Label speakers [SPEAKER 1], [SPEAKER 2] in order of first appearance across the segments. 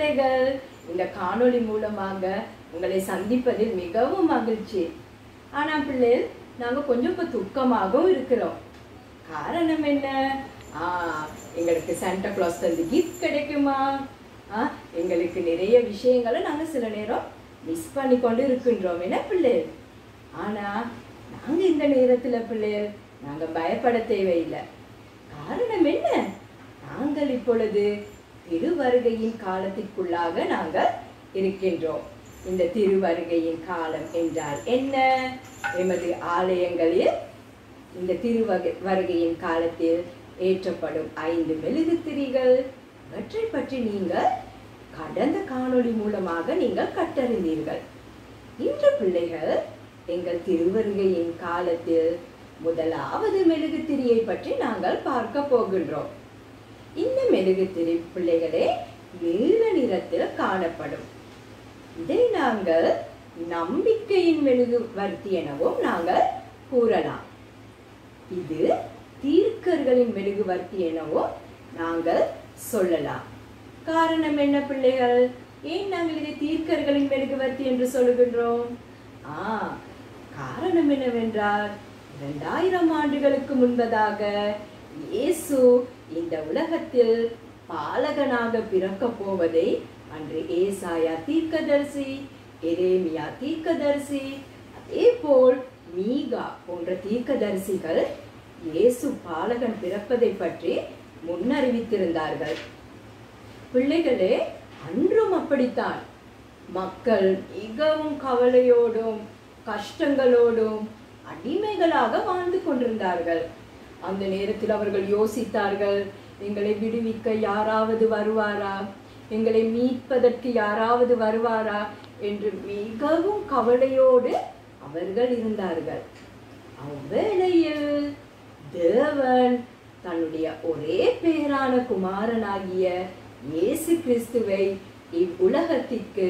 [SPEAKER 1] பிள்ளைகள் இந்த காணொளி மூலமாக உங்களை சந்திப்பதில் மிகவும் மகிழ்ச்சி ஆனா பிள்ளைகள் நாங்க கொஞ்சம் இப்ப துக்கமாகவும் இருக்கிறோம் காரணம் என்ன ஆ எங்களுக்கு சாண்டா கிளாஸ் தந்து கிஃப்ட் கிடைக்குமா ஆ எங்களுக்கு நிறைய விஷயங்களை நாங்க சில நேரம் மிஸ் பண்ணி கொண்டு இருக்கின்றோம் என்ன பிள்ளைகள் ஆனா நாங்க இந்த நேரத்துல பிள்ளைகள் நாங்க பயப்பட தேவையில்லை காரணம் என்ன நாங்கள் இப்பொழுது திருவருகையின் காலத்திற்குள்ளாக நாங்கள் இருக்கின்றோம் இந்த திருவருகையின் காலம் என்றால் என்ன எமது ஆலயங்களில் இந்த திருவகை வருகையின் காலத்தில் ஏற்றப்படும் ஐந்து மெழுகு திரிகள் இவற்றை பற்றி நீங்கள் கடந்த காணொளி மூலமாக நீங்கள் கற்றறிந்தீர்கள் இன்று பிள்ளைகள் எங்கள் திருவருகையின் காலத்தில் முதலாவது மெழுகு திரியை பற்றி நாங்கள் பார்க்க போகின்றோம் இந்த மெழுகு திரி பிள்ளைகளே நீல நிறத்தில் காணப்படும் இதை நாங்கள் நம்பிக்கையின் மெழுகுவர்த்தி எனவும் நாங்கள் கூறலாம் இது தீர்க்கர்களின் மெழுகுவர்த்தி எனவும் நாங்கள் சொல்லலாம் காரணம் என்ன பிள்ளைகள் ஏன் நாங்கள் இதை தீர்க்கர்களின் மெழுகுவர்த்தி என்று சொல்லுகின்றோம் ஆ காரணம் என்னவென்றால் இரண்டாயிரம் ஆண்டுகளுக்கு முன்பதாக இயேசு இந்த உலகத்தில் பாலகனாக பிறக்கப் போவதை அன்று ஏசாயா தீர்க்கதரிசி எரேமியா தீர்க்கதரிசி அதே போல் மீகா போன்ற தீர்க்கதரிசிகள் இயேசு பாலகன் பிறப்பதை பற்றி முன்னறிவித்திருந்தார்கள் பிள்ளைகளே அன்றும் அப்படித்தான் மக்கள் மிகவும் கவலையோடும் கஷ்டங்களோடும் அடிமைகளாக வாழ்ந்து கொண்டிருந்தார்கள் அந்த நேரத்தில் அவர்கள் யோசித்தார்கள் எங்களை விடுவிக்க யாராவது வருவாரா எங்களை மீட்பதற்கு யாராவது வருவாரா என்று மிகவும் கவலையோடு அவர்கள் இருந்தார்கள் அவ்வேளையில் தேவன் தன்னுடைய ஒரே பேரான குமாரனாகிய இயேசு கிறிஸ்துவை இவ்வுலகத்திற்கு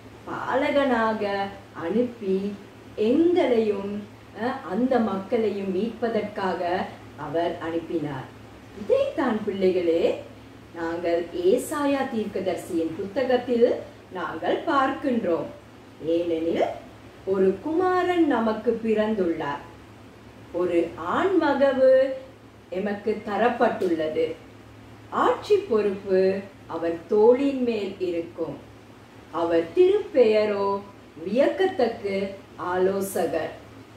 [SPEAKER 1] பாலகனாக அனுப்பி எங்களையும் அஹ், அந்த மக்களையும் மீட்பதற்காக அவர் அனுப்பினார் இதைத்தான் பிள்ளைகளே நாங்கள் ஏசாயா தீர்க்கதரிசியின் புத்தகத்தில் நாங்கள் பார்க்கின்றோம் ஏனெனில் ஒரு குமாரன் நமக்கு பிறந்துள்ளார் ஒரு ஆண்மகவு எமக்கு தரப்பட்டுள்ளது ஆட்சி பொறுப்பு அவர் தோளின் மேல் இருக்கும் அவர் திருப்பெயரோ வியக்கத்தக்கு ஆலோசகர்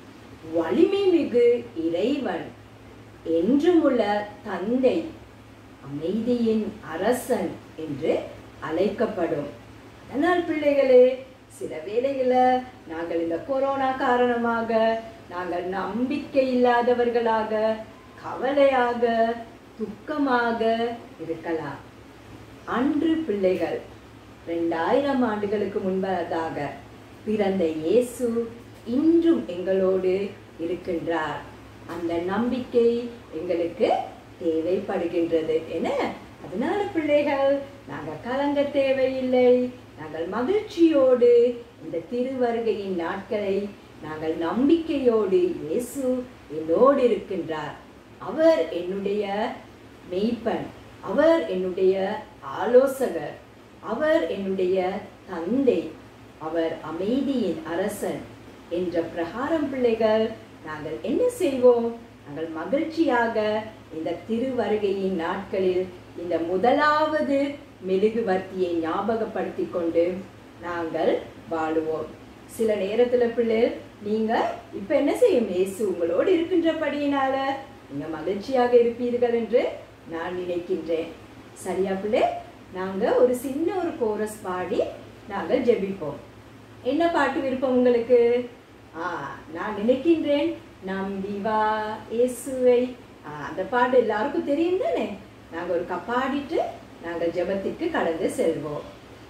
[SPEAKER 1] வலிமை மிகு இறைவன் என்றுமுள்ள தந்தை அமைதியின் அரசன் என்று அழைக்கப்படும் அதனால் பிள்ளைகளே சில வேளைகளில் நாங்கள் இந்த கொரோனா காரணமாக நாங்கள் நம்பிக்கை இல்லாதவர்களாக கவலையாக துக்கமாக இருக்கலாம் அன்று பிள்ளைகள் ரெண்டாயிரம் ஆண்டுகளுக்கு முன்பதாக பிறந்த இயேசு இன்றும் எங்களோடு இருக்கின்றார் அந்த நம்பிக்கை எங்களுக்கு தேவைப்படுகின்றது என அதனால பிள்ளைகள் நாங்கள் கலங்க தேவையில்லை நாங்கள் மகிழ்ச்சியோடு இந்த திருவருகையின் நாட்களை நாங்கள் நம்பிக்கையோடு இயேசு என்னோடு இருக்கின்றார் அவர் என்னுடைய மெய்ப்பன் அவர் என்னுடைய ஆலோசகர் அவர் என்னுடைய தந்தை அவர் அமைதியின் அரசன் என்ற பிரகாரம் பிள்ளைகள் நாங்கள் என்ன செய்வோம் நாங்கள் மகிழ்ச்சியாக இந்த திருவருகையின் நாட்களில் இந்த முதலாவது மெழுகுவர்த்தியை ஞாபகப்படுத்தி கொண்டு நாங்கள் வாழுவோம் சில நேரத்துல பிள்ளை நீங்க இப்ப என்ன செய்யும் இயேசு உங்களோடு இருக்கின்றபடியினால நீங்க மகிழ்ச்சியாக இருப்பீர்கள் என்று நான் நினைக்கின்றேன் சரியா பிள்ளை நாங்க ஒரு சின்ன ஒரு கோரஸ் பாடி நாங்கள் ஜெபிப்போம் என்ன பாட்டு விருப்பம் உங்களுக்கு ஆ நான் நினைக்கின்றேன் நம்பி வா இயேசுவை ஆ, அந்த பாட்டு எல்லாருக்கும் தெரியும் தானே நாங்க ஒரு பாடிட்டு நாங்கள் ஜெபத்திற்கு கடந்து செல்வோம்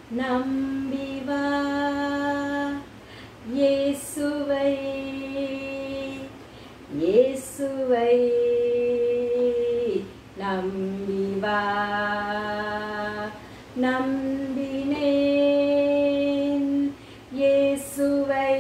[SPEAKER 1] நம்பி வா இயேசுவை இயேசுவை நம்பி வா நம்பினேன் இயேசுவை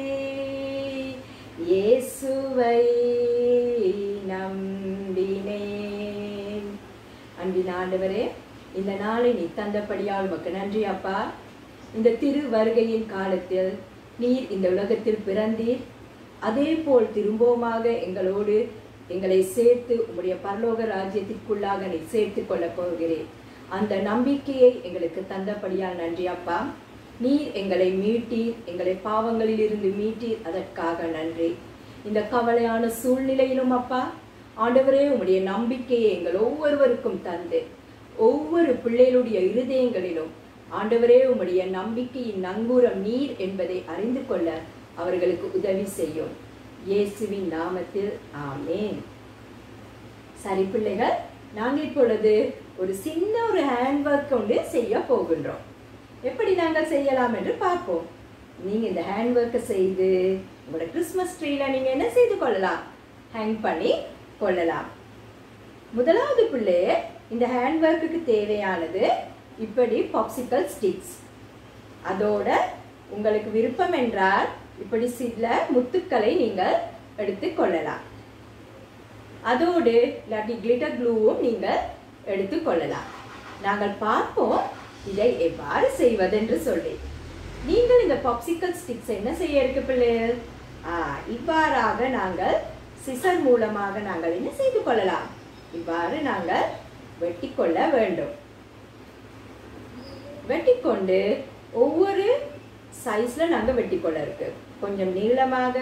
[SPEAKER 1] இயேசுவை நம்பினேன் அன்பின் ஆண்டவரே இந்த நாளை நீ தந்தபடியால் உமக்கு நன்றி அப்பா இந்த திரு வருகையின் காலத்தில் நீர் இந்த உலகத்தில் பிறந்தீர் அதே போல் திரும்பவுமாக எங்களோடு எங்களை சேர்த்து உம்முடைய பரலோக ராஜ்யத்திற்குள்ளாக நீ சேர்த்து கொள்ளப் போகிறேன் அந்த நம்பிக்கையை எங்களுக்கு தந்தபடியால் நன்றி அப்பா நீர் எங்களை மீட்டீர் எங்களை பாவங்களில் இருந்து மீட்டீர் அதற்காக நன்றி இந்த கவலையான சூழ்நிலையிலும் அப்பா ஆண்டவரே உம்முடைய நம்பிக்கையை எங்கள் ஒவ்வொருவருக்கும் தந்து ஒவ்வொரு பிள்ளைகளுடைய இருதயங்களிலும் ஆண்டவரே உம்முடைய நம்பிக்கையின் நங்கூரம் நீர் என்பதை அறிந்து கொள்ள அவர்களுக்கு உதவி செய்யும் இயேசுவின் நாமத்தில் ஆமேன் சரி பிள்ளைகள் நாங்கள் இப்பொழுது ஒரு சின்ன ஒரு ஹேண்ட் ஒர்க் கொண்டு செய்ய போகின்றோம் எப்படி நாங்கள் செய்யலாம் என்று பார்ப்போம் நீங்க இந்த ஹேண்ட் ஒர்க்கை செய்து உங்களோட கிறிஸ்மஸ் ட்ரீல நீங்க என்ன செய்து கொள்ளலாம் ஹேங் பண்ணி கொள்ளலாம் முதலாவது பிள்ளை இந்த ஹேண்ட் ஒர்க்குக்கு தேவையானது இப்படி பாப்சிக்கல் ஸ்டிக்ஸ் அதோட உங்களுக்கு விருப்பம் என்றால் இப்படி சில முத்துக்களை நீங்கள் எடுத்து கொள்ளலாம் அதோடு இல்லாட்டி கிளிட்டர் க்ளூவும் நீங்கள் எடுத்து கொள்ளலாம் நாங்கள் பார்ப்போம் இதை எவ்வாறு செய்வதென்று சொல்லி நீங்கள் இந்த பாப்சிக்கல் ஸ்டிக்ஸ் என்ன செய்ய இருக்கு பிள்ளைகள் ஆ இவ்வாறாக நாங்கள் சிசர் மூலமாக நாங்கள் என்ன செய்து கொள்ளலாம் இவ்வாறு நாங்கள் வெட்டி கொள்ள வேண்டும் வெட்டிக்கொண்டு ஒவ்வொரு சைஸ்ல நாங்க வெட்டிக்கொள்ள இருக்கு கொஞ்சம் நீளமாக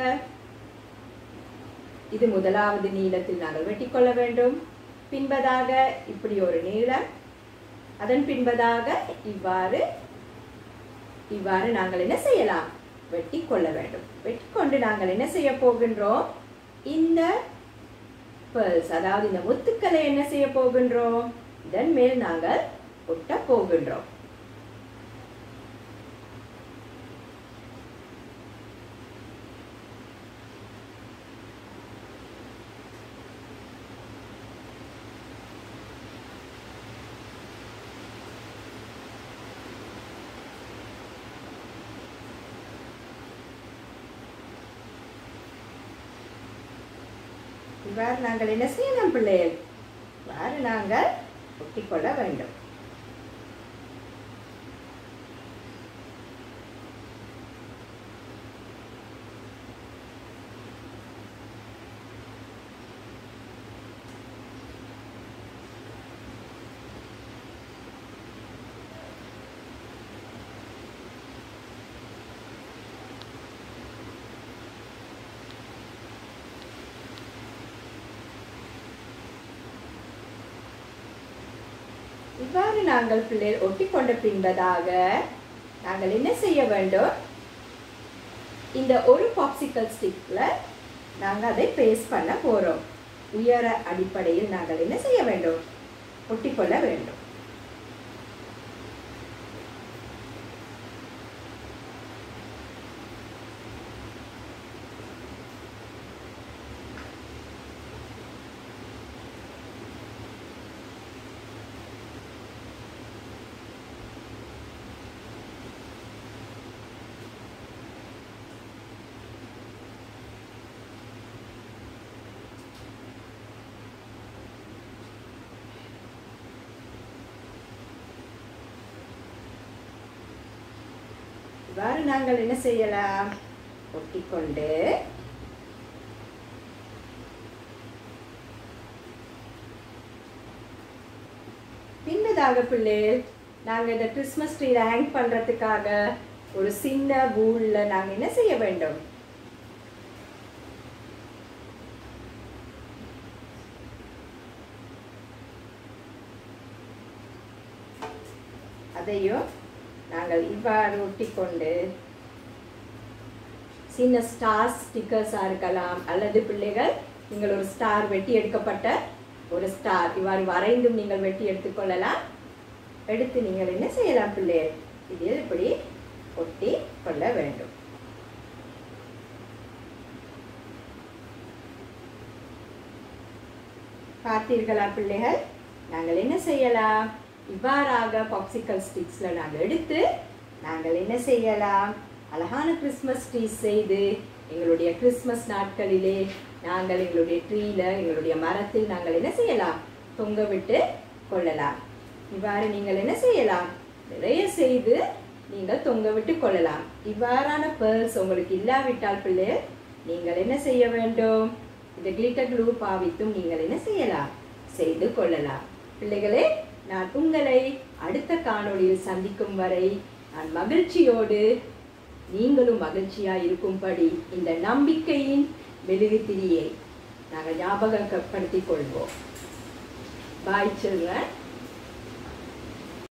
[SPEAKER 1] இது முதலாவது நீளத்தில் நாங்கள் வெட்டிக்கொள்ள வேண்டும் பின்பதாக இப்படி ஒரு நீளம் அதன் பின்பதாக இவ்வாறு இவ்வாறு நாங்கள் என்ன செய்யலாம் வெட்டி கொள்ள வேண்டும் வெட்டி கொண்டு நாங்கள் என்ன செய்ய போகின்றோம் இந்த பேர்ல்ஸ் அதாவது இந்த முத்துக்களை என்ன செய்ய போகின்றோம் இதன் மேல் நாங்கள் ஒட்ட போகின்றோம் இவ்வாறு நாங்கள் என்ன செய்யலாம் பிள்ளைகள் இவ்வாறு நாங்கள் ஒட்டிக்கொள்ள வேண்டும் இவ்வாறு நாங்கள் பிள்ளைகள் ஒட்டிக்கொண்ட பின்பதாக நாங்கள் என்ன செய்ய வேண்டும் இந்த ஒரு பாப்சிக்கல் ஸ்டிக்ல நாங்கள் அதை பேஸ்ட் பண்ண போறோம் உயர அடிப்படையில் நாங்கள் என்ன செய்ய வேண்டும் ஒட்டிக்கொள்ள வேண்டும் இவ்வாறு நாங்கள் என்ன செய்யலாம் ஒட்டிக்கொண்டு பின்னதாக பிள்ளைகள் நாங்கள் இந்த கிறிஸ்மஸ் ட்ரீல ஹேங் பண்ணுறதுக்காக ஒரு சின்ன வூல்ல நாங்கள் என்ன செய்ய வேண்டும் அதையும் நாங்கள் இவ்வாறு ஒட்டிக்கொண்டு சின்ன ஸ்டார் ஸ்டிக்கர்ஸாக இருக்கலாம் அல்லது பிள்ளைகள் நீங்கள் ஒரு ஸ்டார் வெட்டி எடுக்கப்பட்ட ஒரு ஸ்டார் இவ்வாறு வரைந்தும் நீங்கள் வெட்டி எடுத்துக்கொள்ளலாம் எடுத்து நீங்கள் என்ன செய்யலாம் பிள்ளைகள் இதில் இப்படி ஒட்டி கொள்ள வேண்டும் பார்த்தீர்களா பிள்ளைகள் நாங்கள் என்ன செய்யலாம் இவ்வாறாக பாப்சிக்கல் ஸ்டிக்ஸில் நாங்கள் எடுத்து நாங்கள் என்ன செய்யலாம் அழகான கிறிஸ்மஸ் ட்ரீஸ் செய்து எங்களுடைய கிறிஸ்மஸ் நாட்களிலே நாங்கள் எங்களுடைய ட்ரீல எங்களுடைய மரத்தில் நாங்கள் என்ன செய்யலாம் தொங்க விட்டு கொள்ளலாம் இவ்வாறு நீங்கள் என்ன செய்யலாம் நிறைய செய்து நீங்கள் தொங்க விட்டு கொள்ளலாம் இவ்வாறான பேர்ஸ் உங்களுக்கு இல்லாவிட்டால் பிள்ளை நீங்கள் என்ன செய்ய வேண்டும் இந்த கிளிட்டர் க்ளூ பாவித்தும் நீங்கள் என்ன செய்யலாம் செய்து கொள்ளலாம் பிள்ளைகளே நான் உங்களை அடுத்த காணொளியில் சந்திக்கும் வரை நான் மகிழ்ச்சியோடு நீங்களும் மகிழ்ச்சியா இருக்கும்படி இந்த நம்பிக்கையின் மெழுகு திரியை நாங்கள் ஞாபகப்படுத்திக் கொள்வோம் பாய் சில்ட்ரன்